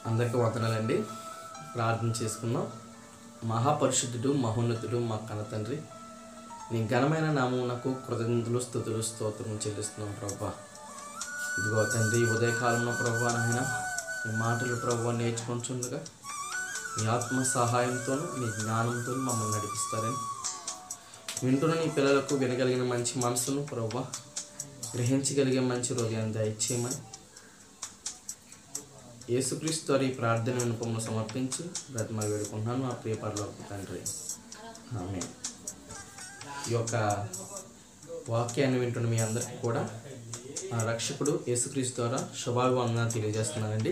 అందరికీ వందనాలండి ప్రార్థన చేసుకుందాం మహాపరిశుద్ధుడు మహోన్నతుడు మా కన్న తండ్రి నీ ఘనమైన నామమునకు కృతజ్ఞతలు స్థుతులు స్తోత్రం చెల్లిస్తున్నాం ప్రభా ఇదిగో తండ్రి ఈ ఉదయకాలంలో ప్రభా నాయన నీ మాటలు ప్రభా నేర్చుకుంటుండగా నీ ఆత్మ సహాయంతోనూ నీ జ్ఞానంతో మమ్మల్ని నడిపిస్తారని వింటున్న నీ పిల్లలకు వినగలిగిన మంచి మనసును ప్రభా గ్రహించగలిగే మంచి హృదయాన్ని దయచేయమని యేసుక్రీస్తు వారి ఈ ప్రార్థన వినపమును సమర్పించి బ్రతిమలు వేడుకుంటున్నాను ఆ ప్రియ పరలోక తండ్రి ఆమె ఈ యొక్క వాక్యాన్ని వింటున్న మీ అందరికీ కూడా ఆ రక్షకుడు యేసుక్రీస్తు ద్వారా శుభాభివందనాలు తెలియజేస్తున్నానండి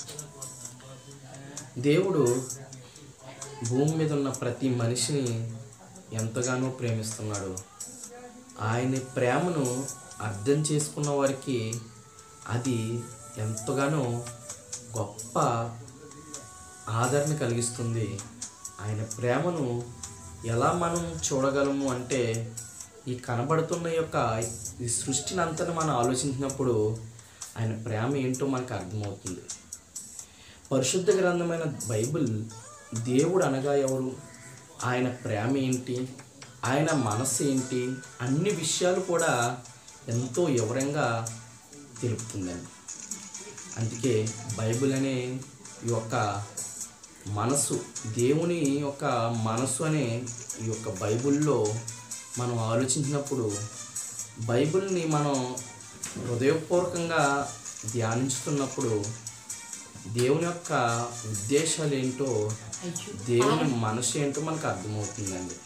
దేవుడు భూమి మీద ఉన్న ప్రతి మనిషిని ఎంతగానో ప్రేమిస్తున్నాడు ఆయన ప్రేమను అర్థం చేసుకున్న వారికి అది ఎంతగానో గొప్ప ఆదరణ కలిగిస్తుంది ఆయన ప్రేమను ఎలా మనం చూడగలము అంటే ఈ కనబడుతున్న యొక్క ఈ సృష్టిని అంతా మనం ఆలోచించినప్పుడు ఆయన ప్రేమ ఏంటో మనకు అర్థమవుతుంది పరిశుద్ధ గ్రంథమైన బైబిల్ దేవుడు అనగా ఎవరు ఆయన ప్రేమ ఏంటి ఆయన మనస్సు ఏంటి అన్ని విషయాలు కూడా ఎంతో వివరంగా తెలుపుతుందండి అందుకే బైబిల్ అనే ఈ యొక్క మనసు దేవుని యొక్క మనసు అనే ఈ యొక్క బైబిల్లో మనం ఆలోచించినప్పుడు బైబిల్ని మనం హృదయపూర్వకంగా ధ్యానించుతున్నప్పుడు దేవుని యొక్క ఉద్దేశాలు ఏంటో దేవుని మనసు ఏంటో మనకు అర్థమవుతుందండి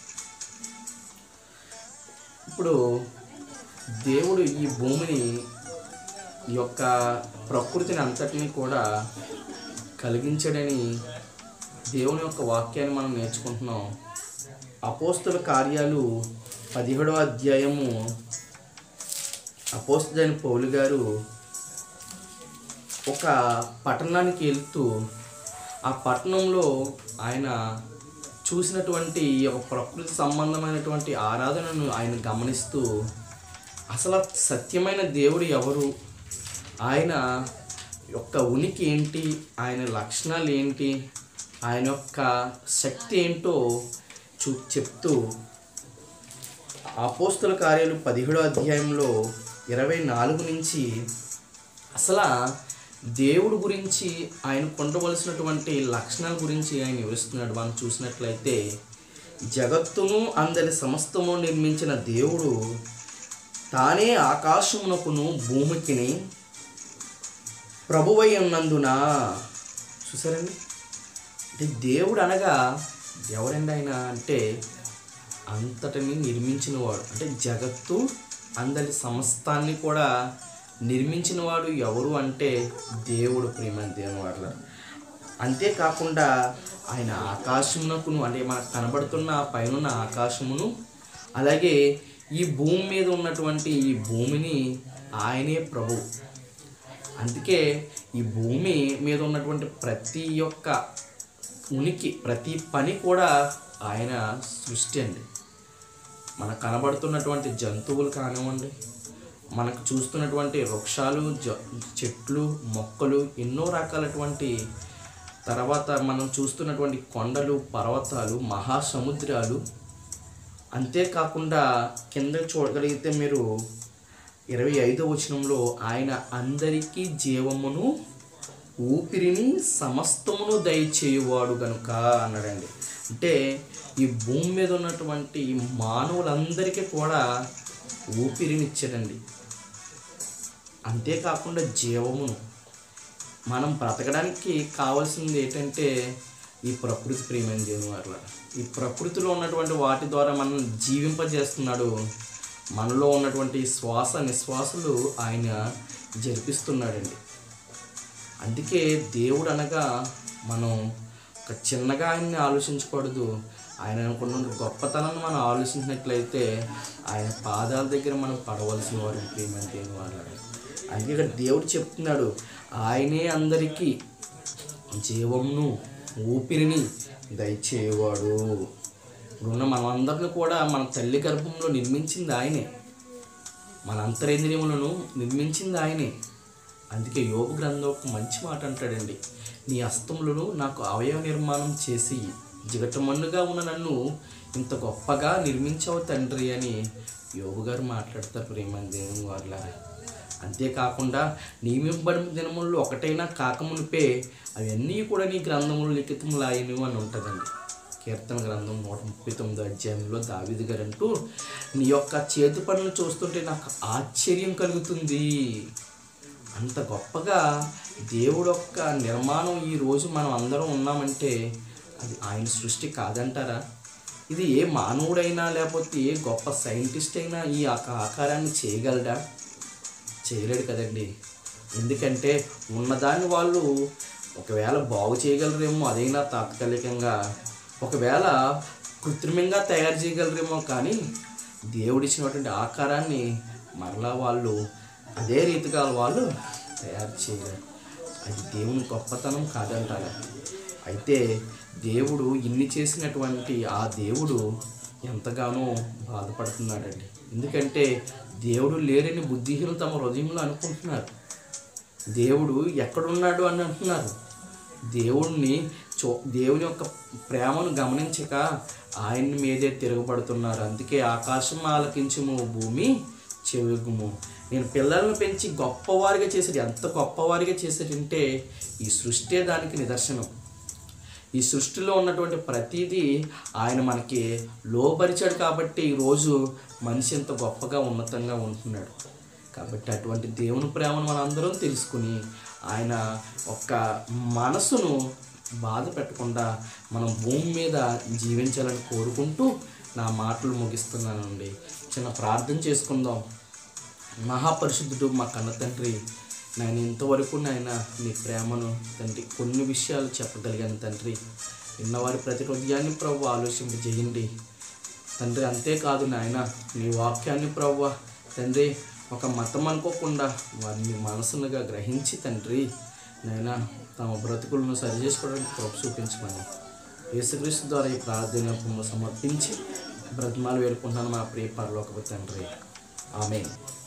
ఇప్పుడు దేవుడు ఈ భూమిని ఈ యొక్క ప్రకృతిని అంతటినీ కూడా కలిగించడని దేవుని యొక్క వాక్యాన్ని మనం నేర్చుకుంటున్నాం అపోస్తుల కార్యాలు పదిహేడవ అధ్యాయము అపోస్తులైన పౌలు గారు ఒక పట్టణానికి వెళ్తూ ఆ పట్టణంలో ఆయన చూసినటువంటి ఈ యొక్క ప్రకృతి సంబంధమైనటువంటి ఆరాధనను ఆయన గమనిస్తూ అసలు ఆ సత్యమైన దేవుడు ఎవరు ఆయన యొక్క ఉనికి ఏంటి ఆయన లక్షణాలు ఏంటి ఆయన యొక్క శక్తి ఏంటో చూ చెప్తూ అపోస్తుల కార్యాలు పదిహేడో అధ్యాయంలో ఇరవై నాలుగు నుంచి అసలు దేవుడు గురించి ఆయన పొందవలసినటువంటి లక్షణాల గురించి ఆయన వివరిస్తున్నాడు మనం చూసినట్లయితే జగత్తును అందరి సమస్తము నిర్మించిన దేవుడు తానే ఆకాశమునకును భూమికిని ప్రభువై ఉన్నందున చూసారండి అంటే దేవుడు అనగా ఎవరండి ఆయన అంటే అంతటిని నిర్మించినవాడు అంటే జగత్తు అందరి సమస్తాన్ని కూడా నిర్మించినవాడు ఎవరు అంటే దేవుడు ప్రేమ దేవుని వాళ్ళ అంతేకాకుండా ఆయన ఆకాశమునకును అంటే మనకు కనబడుతున్న పైన ఆకాశమును అలాగే ఈ భూమి మీద ఉన్నటువంటి ఈ భూమిని ఆయనే ప్రభు అందుకే ఈ భూమి మీద ఉన్నటువంటి ప్రతి ఒక్క ఉనికి ప్రతి పని కూడా ఆయన సృష్టి అండి మనకు కనబడుతున్నటువంటి జంతువులు కానివ్వండి మనకు చూస్తున్నటువంటి వృక్షాలు జ చెట్లు మొక్కలు ఎన్నో రకాలటువంటి తర్వాత మనం చూస్తున్నటువంటి కొండలు పర్వతాలు మహాసముద్రాలు అంతేకాకుండా కింద చూడగలిగితే మీరు ఇరవై ఐదో వచనంలో ఆయన అందరికీ జీవమును ఊపిరిని సమస్తమును దయచేయువాడు గనుక అన్నాడండి అంటే ఈ భూమి మీద ఉన్నటువంటి ఈ మానవులందరికీ కూడా ఊపిరినిచ్చాడండి అంతేకాకుండా జీవమును మనం బ్రతకడానికి కావాల్సింది ఏంటంటే ఈ ప్రకృతి ప్రేమైన దేవుని వల్ల ఈ ప్రకృతిలో ఉన్నటువంటి వాటి ద్వారా మనం జీవింపజేస్తున్నాడు మనలో ఉన్నటువంటి శ్వాస నిశ్వాసలు ఆయన జరిపిస్తున్నాడండి అందుకే దేవుడు అనగా మనం ఒక చిన్నగా ఆయన్ని ఆలోచించకూడదు ఆయన అనుకున్న గొప్పతనాన్ని మనం ఆలోచించినట్లయితే ఆయన పాదాల దగ్గర మనం పడవలసిన వారు ప్రేమ దేవుని వాళ్ళ అందుకే ఇక్కడ దేవుడు చెప్తున్నాడు ఆయనే అందరికీ జీవమును ఊపిరిని దయచేవాడు ఇప్పుడున్న మనమందరిని కూడా మన తల్లి గర్భంలో నిర్మించింది ఆయనే మన అంతరేంద్రియములను నిర్మించింది ఆయనే అందుకే యోగు గ్రంథం ఒక మంచి మాట అంటాడండి నీ హస్తములను నాకు అవయవ నిర్మాణం చేసి జిగటమన్నుగా ఉన్న నన్ను ఇంత గొప్పగా నిర్మించావు తండ్రి అని యోగు గారు మాట్లాడతారు ప్రేమ దేవుని వాళ్ళ అంతేకాకుండా నియమింపబడిన దినముల్లో ఒకటైనా కాకమునిపే అవన్నీ కూడా నీ గ్రంథములు లిఖితములాయను అని ఉంటుందండి కీర్తన గ్రంథం నూట ముప్పై తొమ్మిదో అధ్యాయంలో దావిది గారు అంటూ నీ యొక్క చేతి పనులు చూస్తుంటే నాకు ఆశ్చర్యం కలుగుతుంది అంత గొప్పగా దేవుడు యొక్క నిర్మాణం ఈ రోజు మనం అందరం ఉన్నామంటే అది ఆయన సృష్టి కాదంటారా ఇది ఏ మానవుడైనా లేకపోతే ఏ గొప్ప సైంటిస్ట్ అయినా ఈ ఆక- ఆకారాన్ని చేయగలడా చేయలేడు కదండి ఎందుకంటే ఉన్నదాన్ని వాళ్ళు ఒకవేళ బాగు చేయగలరేమో అదైనా తాత్కాలికంగా ఒకవేళ కృత్రిమంగా తయారు చేయగలరేమో కానీ దేవుడిచ్చినటువంటి ఆకారాన్ని మరలా వాళ్ళు అదే రీతిగా వాళ్ళు తయారు చేయలేరు అది దేవుని గొప్పతనం కాదంటారా అయితే దేవుడు ఇన్ని చేసినటువంటి ఆ దేవుడు ఎంతగానో బాధపడుతున్నాడండి ఎందుకంటే దేవుడు లేరని బుద్ధిహీనులు తమ హృదయంలో అనుకుంటున్నారు దేవుడు ఎక్కడున్నాడు అని అంటున్నారు దేవుణ్ణి చో దేవుని యొక్క ప్రేమను గమనించక ఆయన మీదే తిరగబడుతున్నారు అందుకే ఆకాశం ఆలకించుము భూమి చెవుగుము నేను పిల్లలను పెంచి గొప్పవారిగా చేసేది ఎంత గొప్పవారిగా చేసేటంటే ఈ సృష్టి దానికి నిదర్శనం ఈ సృష్టిలో ఉన్నటువంటి ప్రతిదీ ఆయన మనకి లోపరిచాడు కాబట్టి ఈరోజు మనిషి ఎంత గొప్పగా ఉన్నతంగా ఉంటున్నాడు కాబట్టి అటువంటి దేవుని ప్రేమను మనం అందరం తెలుసుకుని ఆయన ఒక్క మనసును బాధ పెట్టకుండా మనం భూమి మీద జీవించాలని కోరుకుంటూ నా మాటలు ముగిస్తున్నానండి చిన్న ప్రార్థన చేసుకుందాం మహాపరిశుద్ధుడు మా కన్న తండ్రి నేను ఇంతవరకు నాయన నీ ప్రేమను తండ్రి కొన్ని విషయాలు చెప్పగలిగాను తండ్రి విన్నవారి ప్రతి హృదయాన్ని ప్రభు ఆలోచింపజేయండి తండ్రి అంతేకాదు నాయన నీ వాక్యాన్ని ప్రభు తండ్రి ఒక మతం అనుకోకుండా వారిని మనసునుగా గ్రహించి తండ్రి నాయన తమ బ్రతుకులను సరి చేసుకోవడానికి కృప చూపించమని యేసుక్రీస్తు ద్వారా ఈ ప్రార్థన సమర్పించి బ్రతిమాలు వేడుకుంటున్నాను మా ప్రియ పరలోకపు తండ్రి ఆమె